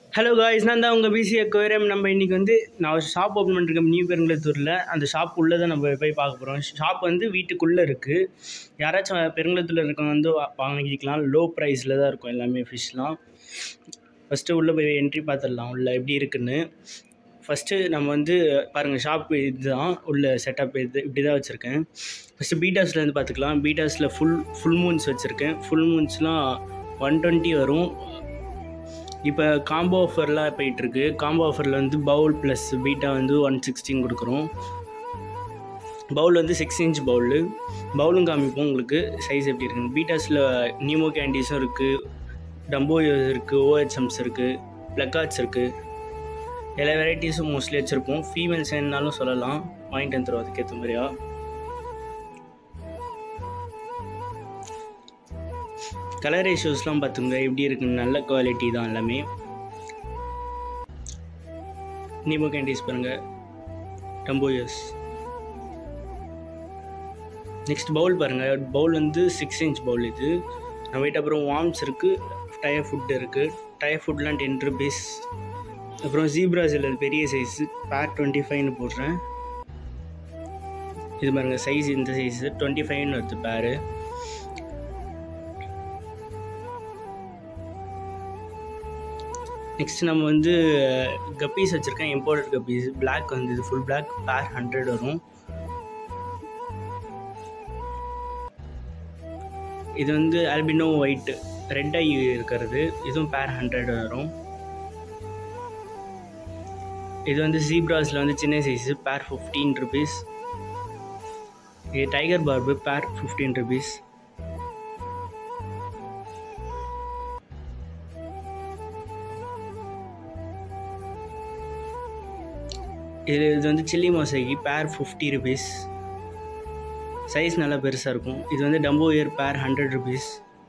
hello guys நான் தான் உங்கள் பிசி அக்வேரியம் நம்ம இன்றைக்கி வந்து நான் ஒரு ஷாப் ஓப்பன் பண்ணிருக்கேன் நியூ பெருங்குளத்தூரில் அந்த ஷாப் உள்ளே தான் நம்ம போய் பார்க்க போகிறோம் ஷாப் வந்து வீட்டுக்குள்ளே இருக்குது யாராச்சும் பெருங்குளத்தூரில் இருக்கவங்க வந்து வா- வாங்கிக்கலாம் லோ ப்ரைஸில் தான் இருக்கும் எல்லாமே ஃபிஷ்லாம் ஃபஸ்ட்டு உள்ளே போய் என்ட்ரி பார்த்துடலாம் உள்ளே எப்படி இருக்குன்னு ஃபஸ்ட்டு நம்ம வந்து பாருங்கள் ஷாப் இதுதான் உள்ள செட்டப் இது இப்படி தான் வச்சுருக்கேன் ஃபஸ்ட்டு பீட்டாஸில் வந்து பார்த்துக்கலாம் பீட்டாஸில் ஃபுல் ஃபுல் மூன்ஸ் வச்சுருக்கேன் ஃபுல் மூன்ஸ்லாம் ஒன் டுவெண்ட்டி வரும் இப்போ காம்போ ஆஃபர்லாம் போயிட்டுருக்கு காம்போ ஆஃபரில் வந்து பவுல் ப்ளஸ் பீட்டா வந்து ஒன் சிக்ஸ்டின் கொடுக்குறோம் பவுல் வந்து சிக்ஸ் இன்ச் பவுலு பவுலும் காமிப்போம் உங்களுக்கு சைஸ் எப்படி இருக்குன்னு பீட்டாஸில் நியூமோ கேண்டீஸும் இருக்குது டம்போ இருக்குது ஓஹெச்எம்ஸ் இருக்குது ப்ளக்கார்ட்ஸ் இருக்குது எல்லா வெரைட்டிஸும் மோஸ்ட்லி வச்சுருப்போம் ஃபீமேல்ஸ் வேணுனாலும் சொல்லலாம் வாங்கிட்டு வந்துடும் அதுக்கேற்ற மாதிரியா கலர் ரேஷியோஸ்லாம் பார்த்துங்க எப்படி இருக்குன்னு நல்ல குவாலிட்டி தான் எல்லாமே நீமோ கேண்டீஸ் பாருங்கள் டம்போயர்ஸ் நெக்ஸ்ட் பவுல் பாருங்கள் பவுல் வந்து சிக்ஸ் இன்ச் பவுல் இது நம்ம வீட்டு அப்புறம் வார்ம்ஸ் இருக்குது டயர் ஃபுட் இருக்குது டயர் ஃபுட்லாம் டென் ருபீஸ் அப்புறம் ஜீப்ராஸ் இல்லை பெரிய சைஸ் பேர் டுவெண்ட்டி ஃபைவ்னு போடுறேன் இது பாருங்க சைஸ் இந்த சைஸ் டுவெண்ட்டி ஃபைவ்னு வருது பேரு நெக்ஸ்ட் நம்ம வந்து கப்பீஸ் வச்சுருக்கேன் இம்போர்ட்டட் கப்பீஸ் பிளாக் வந்து இது ஃபுல் பிளாக் பேர் ஹண்ட்ரட் வரும் இது வந்து ஆல்பினோ ஒயிட் ரெட் ஐ இருக்கிறது இதுவும் பேர் ஹண்ட்ரட் வரும் இது வந்து ஜீப்ராஸில் வந்து சின்ன சைஸு பேர் ஃபிஃப்டீன் ருபீஸ் இது tiger barb pair fifteen rupees இது இது வந்து சில்லி மோசைக்கு பேர் ஃபிஃப்டி ருபீஸ் சைஸ் நல்லா பெருசாக இருக்கும் இது வந்து Dumbo ear pair hundred rupees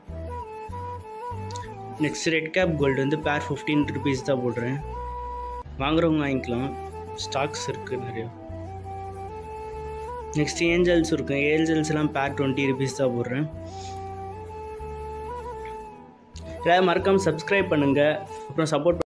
next red cap gold வந்து பேர் ஃபிஃப்டீன் ருபீஸ் தான் போடுறேன் வாங்குறவங்க வாங்கிக்கலாம் ஸ்டாக்ஸ் இருக்குது நிறையா நெக்ஸ்ட் ஏஞ்சல்ஸ் இருக்கும் ஏஞ்சல்ஸ்லாம் பேர் டுவெண்ட்டி ருபீஸ் தான் போடுறேன் எல்லாரும் மறக்காமல் சப்ஸ்கிரைப் பண்ணுங்கள் அப்புறம் சப்போர்ட்